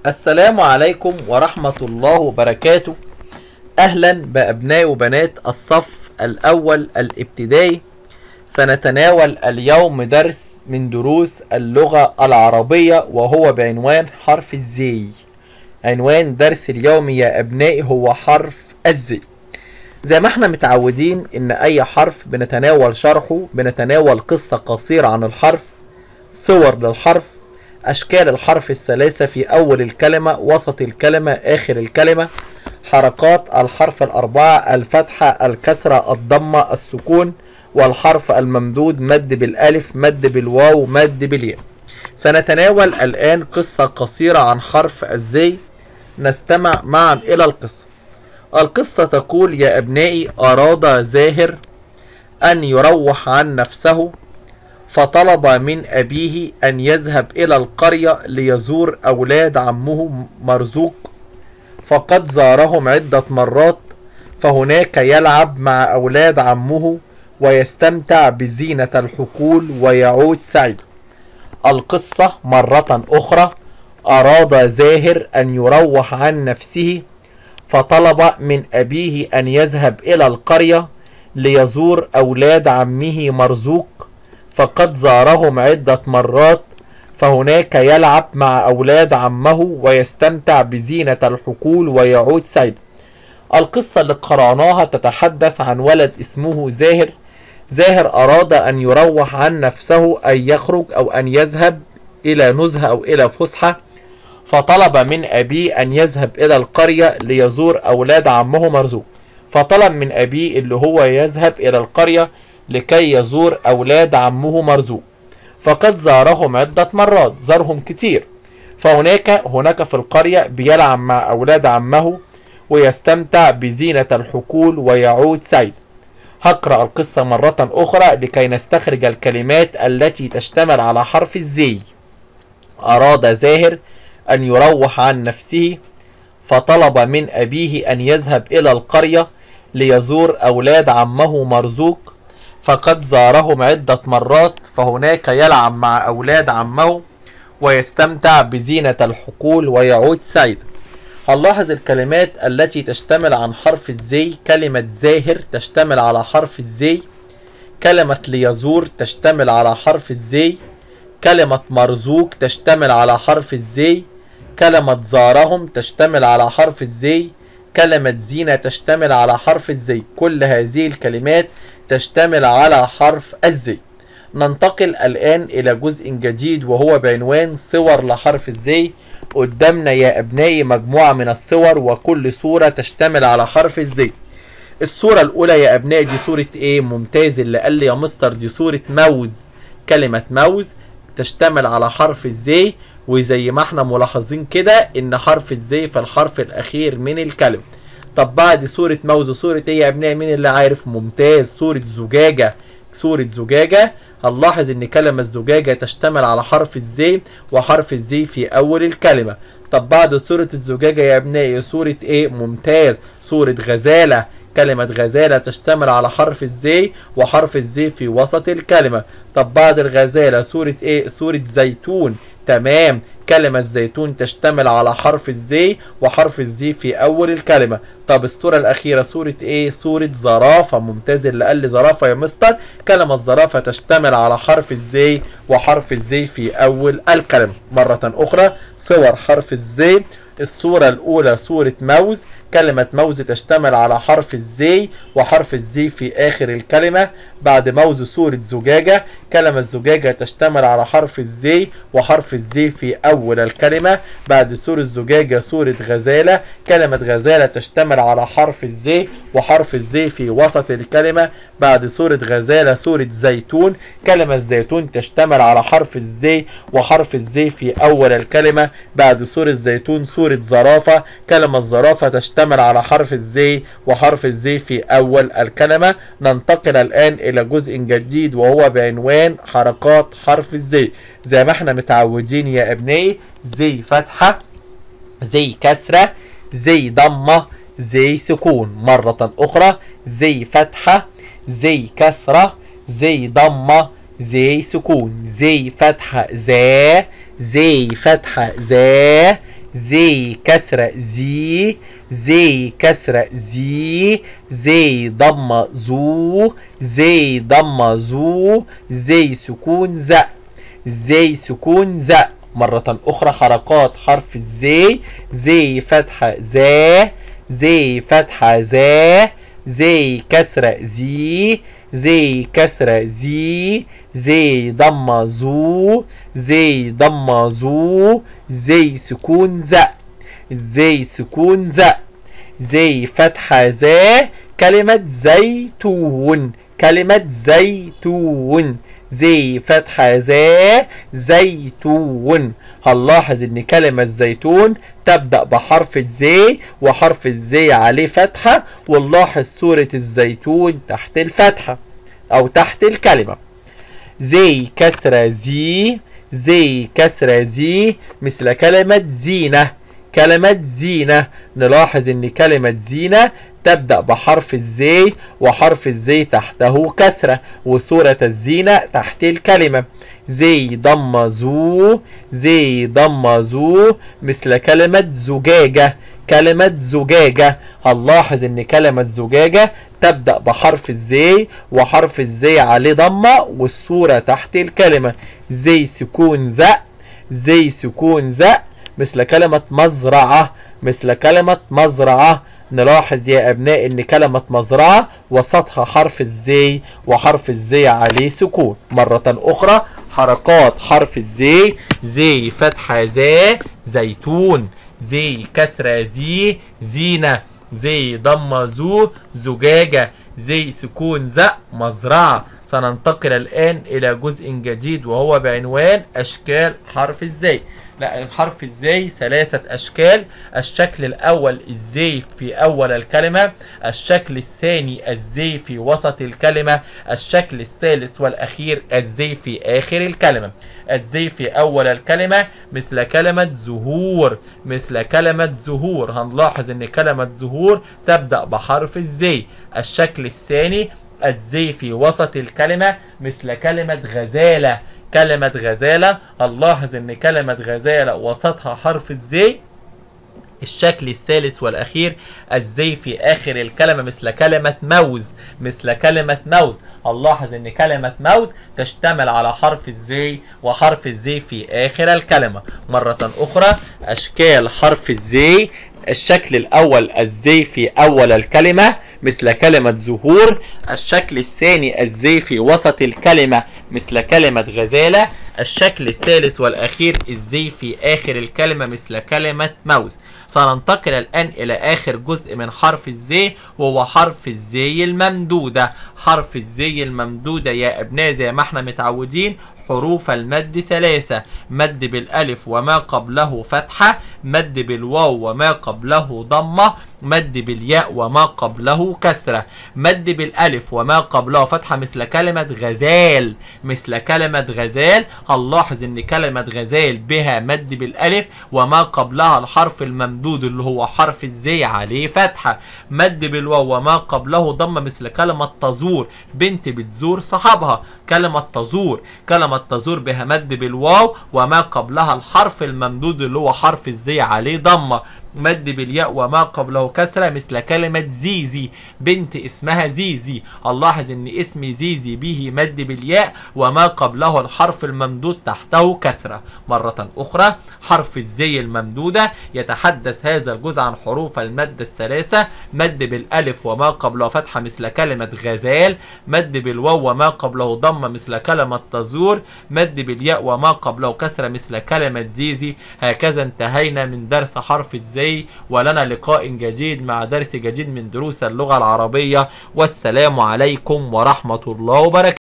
السلام عليكم ورحمة الله وبركاته أهلا بأبناء وبنات الصف الأول الابتدائي سنتناول اليوم درس من دروس اللغة العربية وهو بعنوان حرف الزي عنوان درس اليوم يا أبنائي هو حرف الزي زي ما احنا متعودين ان اي حرف بنتناول شرحه بنتناول قصة قصيرة عن الحرف صور للحرف اشكال الحرف الثلاثة في اول الكلمة وسط الكلمة اخر الكلمة حركات الحرف الاربعة الفتحة الكسرة الضمة السكون والحرف الممدود مد بالالف مد بالواو مد بالياء سنتناول الان قصة قصيرة عن حرف الزي نستمع معا الى القصة القصة تقول يا أبنائي أراد زاهر أن يروح عن نفسه فطلب من أبيه أن يذهب إلى القرية ليزور أولاد عمه مرزوق فقد زارهم عدة مرات فهناك يلعب مع أولاد عمه ويستمتع بزينة الحقول ويعود سعيدا القصة مرة أخرى أراد زاهر أن يروح عن نفسه فطلب من أبيه أن يذهب إلى القرية ليزور أولاد عمه مرزوق فقد زارهم عدة مرات فهناك يلعب مع أولاد عمه ويستمتع بزينة الحقول ويعود سعيد القصة اللي قرأناها تتحدث عن ولد اسمه زاهر زاهر أراد أن يروح عن نفسه أن يخرج أو أن يذهب إلى نزهة أو إلى فسحة فطلب من أبيه أن يذهب إلى القرية ليزور أولاد عمه مرزوق فطلب من أبيه اللي هو يذهب إلى القرية لكي يزور أولاد عمه مرزوق فقد زارهم عدة مرات زارهم كتير فهناك هناك في القرية بيلعب مع أولاد عمه ويستمتع بزينة الحقول ويعود سعيد هقرأ القصة مرة أخرى لكي نستخرج الكلمات التي تشتمل على حرف الزي أراد زاهر أن يروح عن نفسه فطلب من أبيه أن يذهب إلى القرية ليزور أولاد عمه مرزوق فقد زارهم عدة مرات فهناك يلعب مع أولاد عمه ويستمتع بزينة الحقول ويعود سعيدا هنلاحظ الكلمات التي تشتمل عن حرف الزي كلمة زاهر تشتمل على حرف الزي كلمة ليزور تشتمل على حرف الزي كلمة مرزوق تشتمل على حرف الزي كلمة زارهم تشتمل على حرف الزي كلمة زينة تشتمل على حرف الزي كل هذه الكلمات تشتمل على حرف الزي ننتقل الآن إلى جزء جديد وهو بعنوان صور لحرف الزي قدامنا يا أبنائي مجموعة من الصور وكل صورة تشتمل على حرف الزي الصورة الأولى يا أبنائي دي صورة إيه ممتاز اللي قال لي يا مستر دي صورة موز كلمة موز تشتمل على حرف الزي وزي ما احنا ملاحظين كده ان حرف الزي في الحرف الاخير من الكلمة طب بعد صورة موز صورة ايه يا ابنائي مين اللي عارف ممتاز صورة زجاجة صورة زجاجة هنلاحظ ان كلمة الزجاجة تشتمل على حرف الزي وحرف الزي في اول الكلمة طب بعد صورة الزجاجة يا ابنائي صورة ايه ممتاز صورة غزالة كلمة غزالة تشتمل على حرف الزي وحرف الزي في وسط الكلمة طب بعد الغزالة صورة ايه صورة زيتون تمام كلمة زيتون تشتمل على حرف الزي وحرف الزي في أول الكلمة طب الصورة الأخيرة صورة إيه؟ صورة زرافة ممتاز اللي قال لي زرافة يا مستر كلمة الزرافة تشتمل على حرف الزي وحرف الزي في أول الكلمة مرة أخرى صور حرف الزي الصورة الأولى صورة موز كلمة موز تشتمل على حرف الزي وحرف الزي في آخر الكلمة بعد موز صورة زجاجة كلمة الزجاجة تشتمل على حرف الزي وحرف الزي في أول الكلمة بعد صورة زجاجة صورة غزالة كلمة غزالة تشتمل على حرف الزي وحرف الزي في وسط الكلمة بعد صورة غزالة صورة زيتون كلمة زيتون تشتمل على حرف الزي وحرف الزي في أول الكلمة بعد صورة زيتون صورة زرافة كلمة زرافة تشتمل على حرف الزي وحرف الزي في أول الكلمة ننتقل الآن إلى جزء جديد وهو بعنوان حركات حرف الزي زي ما احنا متعودين يا ابنائي زي فتحة زي كسرة زي ضمة زي سكون مرة أخرى زي فتحة زي كسرة زي ضمة زي سكون زي فتحة زا زي فتحة زا زي كسرة زي زي كسرة زي زي ضمة زو زي ضمة زو زي سكون ز زي سكون ز مرة أخرى حركات حرف الزي زي فتحة زا زي فتحة زا زي كسرة زي زي كسرة زي زي ضمة زو زي ضمة زو زي سكون ز زي سكون ز زي فتحة زا كلمة زيتون كلمة زيتون زي فتحة زا زيتون هنلاحظ ان كلمة زيتون تبدأ بحرف الزي وحرف الزي عليه فتحة ونلاحظ صورة الزيتون تحت الفتحة او تحت الكلمة زي كسرة زي زي كسرة زي مثل كلمة زينة كلمة زينة نلاحظ ان كلمة زينة تبدأ بحرف الزي وحرف الزي تحته كسرة وصورة الزينة تحت الكلمة زي ضم زو زي ضم زو مثل كلمة زجاجة كلمة زجاجة هنلاحظ ان كلمة زجاجة تبدأ بحرف الزي وحرف الزي عليه ضمة والصورة تحت الكلمة زي سكون زق زي سكون زق مثل كلمة مزرعة مثل كلمة مزرعة نلاحظ يا أبناء إن كلمة مزرعة وسطها حرف الزي وحرف الزي عليه سكون مرة أخرى حركات حرف الزي زي فتحة زي زيتون زي كسرة زي زينة زي ضمة زو زجاجة زي سكون زق مزرعة سننتقل الآن إلى جزء جديد وهو بعنوان أشكال حرف الزي لا حرف الزي ثلاثة أشكال الشكل الأول الزي في أول الكلمة الشكل الثاني الزي في وسط الكلمة الشكل الثالث والأخير الزي في آخر الكلمة الزي في أول الكلمة مثل كلمة زهور مثل كلمة زهور هنلاحظ أن كلمة زهور تبدأ بحرف الزي الشكل الثاني الزي في وسط الكلمة مثل كلمة غزالة كلمة غزالة هنلاحظ ان كلمة غزالة وسطها حرف الزي الشكل الثالث والأخير الزي في آخر الكلمة مثل كلمة موز مثل كلمة موز هنلاحظ ان كلمة موز تشتمل على حرف الزي وحرف الزي في آخر الكلمة مرة أخرى أشكال حرف الزي الشكل الأول الزي في أول الكلمة مثل كلمة زهور الشكل الثاني الزي في وسط الكلمة مثل كلمة غزالة الشكل الثالث والأخير الزي في آخر الكلمة مثل كلمة موز سننتقل الآن إلى آخر جزء من حرف الزي وهو حرف الزي الممدودة حرف الزي الممدودة يا أبناء زي ما احنا متعودين حروف المد ثلاثة مد بالألف وما قبله فتحة مد بالواو وما قبله ضمة مد بالياء وما قبله كسرة مد بالألف وما قبله فتحة مثل كلمة غزال مثل كلمة غزال هنلاحظ ان كلمة غزال بها مد بالألف وما قبلها الحرف الممدود اللي هو حرف الزي عليه فتحة مد بالواو وما قبله ضمة مثل كلمة تزور بنت بتزور صاحبها كلمة تزور كلمة تزور بها مد بالواو وما قبلها الحرف الممدود اللي هو حرف الزي عليه ضمة مد بالياء وما قبله كسرة مثل كلمة زيزي بنت اسمها زيزي هنلاحظ ان اسم زيزي به مد بالياء وما قبله الحرف الممدود تحته كسرة مرة اخرى حرف الزي الممدودة يتحدث هذا الجزء عن حروف المد الثلاثة مد بالالف وما قبله فتحة مثل كلمة غزال مد بالواو وما قبله ضمة مثل كلمة تزور مد بالياء وما قبله كسرة مثل كلمة زيزي هكذا انتهينا من درس حرف الزي ولنا لقاء جديد مع درس جديد من دروس اللغة العربية والسلام عليكم ورحمة الله وبركاته